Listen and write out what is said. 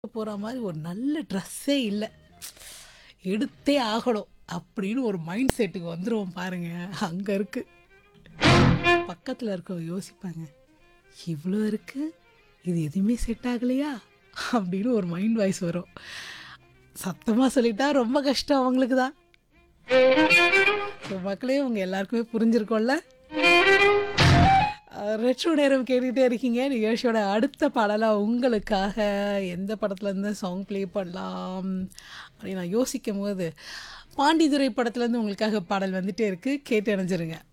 போகிற மாதிரி ஒரு நல்ல ட்ரெஸ்ஸே இல்லை எடுத்தே ஆகணும் அப்படின்னு ஒரு மைண்ட் செட்டுக்கு வந்துருவோம் பாருங்க அங்கே இருக்கு பக்கத்தில் இருக்கவங்க யோசிப்பாங்க இவ்வளோ இருக்கு இது எதுவுமே செட் ஆகலையா அப்படின்னு ஒரு மைண்ட் வாய்ஸ் வரும் சத்தமாக சொல்லிட்டா ரொம்ப கஷ்டம் அவங்களுக்கு தான் ஸோ மக்களே உங்கள் எல்லாருக்குமே புரிஞ்சிருக்கோம்ல ரெட்ரோ நேரம் கேட்டுகிட்டே இருக்கீங்க நிகழ்ச்சியோட அடுத்த பாடலாக உங்களுக்காக எந்த படத்துலேருந்து சாங் ப்ளே பண்ணலாம் அப்படின்னு நான் யோசிக்கும் போது பாண்டிதுரை படத்துலேருந்து உங்களுக்காக பாடல் வந்துட்டே இருக்குது கேட்டு அணைஞ்சிருங்க